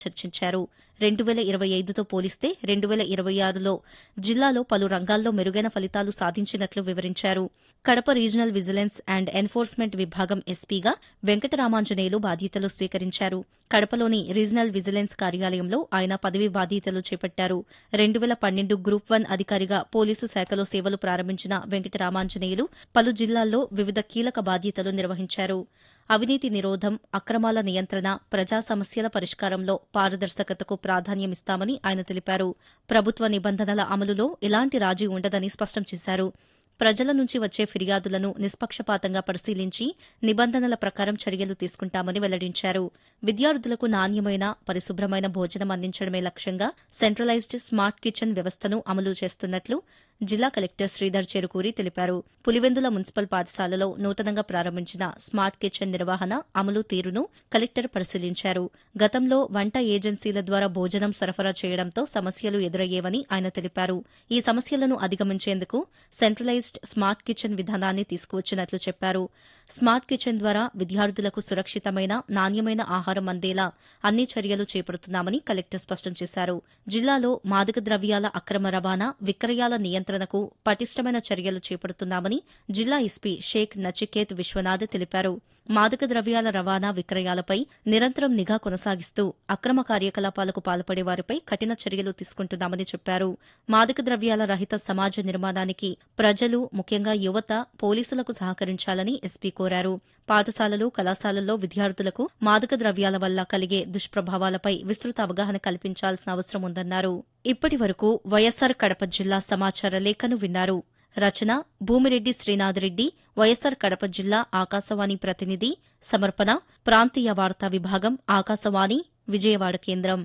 చర్చించారు రెండు వేల ఇరవై ఐదుతో పోలిస్తే రెండు వేల ఇరవై ఆరులో జిల్లాలో పలు రంగాల్లో మెరుగైన ఫలితాలు సాధించినట్లు వివరించారు Kadapa regional vigilance and enforcement విభాగం ఎస్పీగా వెంకటరామాంజనేయులు బాధ్యతలు స్వీకరించారు కడపలోని రీజనల్ విజిలెన్స్ కార్యాలయంలో ఆయన పదవి బాధ్యతలు చేపట్టారు రెండు వేల పన్నెండు గ్రూప్ వన్ అధికారిగా పోలీసు శాఖలో సేవలు ప్రారంభించిన వెంకటరామాంజనేయులు పలు జిల్లాల్లో వివిధ కీలక బాధ్యతలు నిర్వహించారు అవినీతి నిరోధం అక్రమాల నియంత్రణ ప్రజా సమస్యల పరిష్కారంలో పారదర్శకతకు ప్రాధాన్యమిస్తామని ఆయన తెలిపారు ప్రభుత్వ నిబంధనల అమలులో ఎలాంటి రాజీ ఉండదని స్పష్టం చేశారు ప్రజల నుంచి వచ్చే ఫిర్యాదులను నిష్పక్షపాతంగా పరిశీలించి నిబంధనల ప్రకారం చర్యలు తీసుకుంటామని వెల్లడించారు విద్యార్థులకు నాణ్యమైన పరిశుభ్రమైన భోజనం అందించడమే లక్ష్యంగా సెంట్రలైజ్డ్ స్మార్ట్ కిచెన్ వ్యవస్థను అమలు చేస్తున్నట్లు జిల్లా కలెక్టర్ శ్రీధర్ చెరుకూరి తెలిపారు పులివెందుల మున్సిపల్ పాఠశాలలో నూతనంగా ప్రారంభించిన స్మార్ట్ కిచెన్ నిర్వహణ అమలు తీరును కలెక్టర్ పరిశీలించారు గతంలో వంట ఏజెన్సీల ద్వారా భోజనం సరఫరా చేయడంతో సమస్యలు ఎదురయ్యేవని ఆయన తెలిపారు ఈ సమస్యలను అధిగమించేందుకు సెంట్రలైజ్డ్ స్మార్ట్ కిచెన్ విధానాన్ని తీసుకువచ్చినట్లు చెప్పారు స్మార్ట్ కిచెన్ ద్వారా విద్యార్థులకు సురక్షితమైన నాణ్యమైన ఆహారం అందేలా అన్ని చర్యలు చేపడుతున్నామని కలెక్టర్ స్పష్టం చేశారు జిల్లాలో మాదక ద్రవ్యాల అక్రమ రవాణా విక్రయాల నియంత్రణకు పటిష్టమైన చర్యలు చేపడుతున్నామని జిల్లా ఎస్పీ షేక్ నచికేత్ విశ్వనాథ్ తెలిపారు మాదక ద్రవ్యాల రవాణా విక్రయాలపై నిరంతరం నిఘా కొనసాగిస్తూ అక్రమ కార్యకలాపాలకు పాల్పడే వారిపై కఠిన చర్యలు తీసుకుంటున్నామని చెప్పారు మాదక ద్రవ్యాల రహిత సమాజ నిర్మాణానికి ప్రజలు ముఖ్యంగా యువత పోలీసులకు సహకరించాలని ఎస్పీ కోరారు పాఠశాలలు కళాశాలల్లో విద్యార్థులకు మాదక ద్రవ్యాల వల్ల కలిగే దుష్ప్రభావాలపై విస్తృత అవగాహన కల్పించాల్సిన అవసరం ఉందన్నారు ఇప్పటి వరకు వైఎస్సార్ కడప జిల్లా సమాచార లేఖను విన్నారు రచన భూమిరెడ్డి శ్రీనాథరెడ్డి వైఎస్సార్ కడప జిల్లా ఆకాశవాణి ప్రతినిధి సమర్పణ ప్రాంతీయ వార్తా విభాగం ఆకాశవాణి విజయవాడ కేంద్రం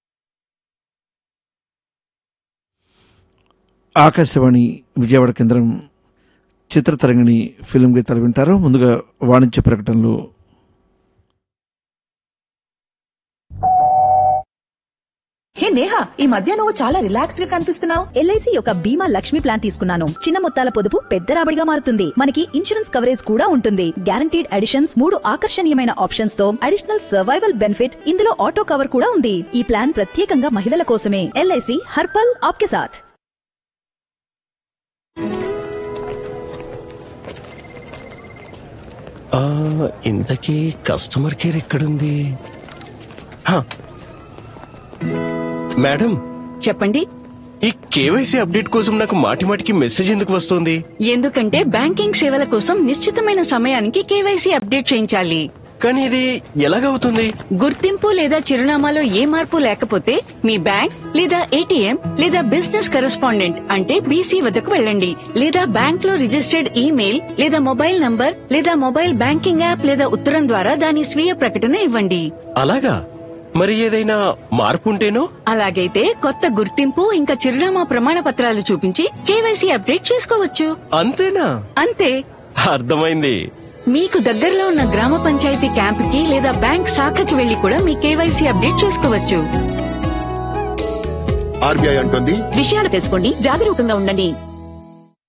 ఆకాశవాణి విజయవాడ కేంద్రం చిత్రతరంగిణి ఫిల్మ్ గీతాలు వింటారు ముందుగా వాణిజ్య ప్రకటనలు హే నేహా ఈ మధ్య నువ్వు చాలా రిలాక్స్డ్ గా కనిపిస్తున్నావు ఎల్ఐసి యొక్క బీమా లక్ష్మి ప్లాన్ తీసుకున్నాను చిన్న మొత్తాల పొదుపు పెద్ద రాబడిగా మారుతుంది మనకి ఇన్సూరెన్స్ కవరేజ్ కూడా ఉంటుంది గ్యారంటీడ్ అడిషన్స్ మూడు ఆకర్షణీయమైన ఆప్షన్స్ తో అడిషనల్ సర్వైవల్ బెనిఫిట్ ఇందులో ఆటో కవర్ కూడా ఉంది ఈ ప్లాన్ ప్రత్యేకంగా మహిళల కోసమే ఎల్ఐసి హర్పల్ ఆప్కే సాథ్ ఆ, ఇంతకీ కస్టమర్ కేర్ ఎక్కడుంది హా. మేడం చెప్పండి ఈ కేవైసీ అప్డేట్ కోసం నాకు మాటి మాటికి మెసేజ్ ఎందుకు వస్తుంది ఎందుకంటే బ్యాంకింగ్ సేవల కోసం నిశ్చితమైన సమయానికి కేవైసీ అప్డేట్ చేయించాలి కానీ ఇది ఎలాగవుతుంది గుర్తింపు లేదా చిరునామాలో ఏ మార్పు లేకపోతే మీ బ్యాంక్ లేదా ఏటీఎం లేదా బిజినెస్ కరెస్పాండెంట్ అంటే బీసీ వద్దకు వెళ్ళండి లేదా బ్యాంక్ లో రిజిస్టర్డ్ ఈమెయిల్ లేదా మొబైల్ నంబర్ లేదా మొబైల్ బ్యాంకింగ్ యాప్ లేదా ఉత్తరం ద్వారా దాని స్వీయ ప్రకటన ఇవ్వండి అలాగా మరి ఏదైనా మార్పు ఉంటేనో అలాగైతే కొత్త గుర్తింపు ఇంకా చిరునామా ప్రమాణ పత్రాలు చూపించి కేవైసీ అప్డేట్ చేసుకోవచ్చు అంతేనా అంతే అర్థమైంది మీకు దగ్గరలో ఉన్న గ్రామ పంచాయతీ క్యాంపుకి లేదా బ్యాంక్ శాఖకి వెళ్లి కూడా మీ కేవైసీ అప్డేట్ చేసుకోవచ్చు ఆర్బీఐ అంటుంది విషయాలు తెలుసుకోండి జాగరూకంగా ఉండండి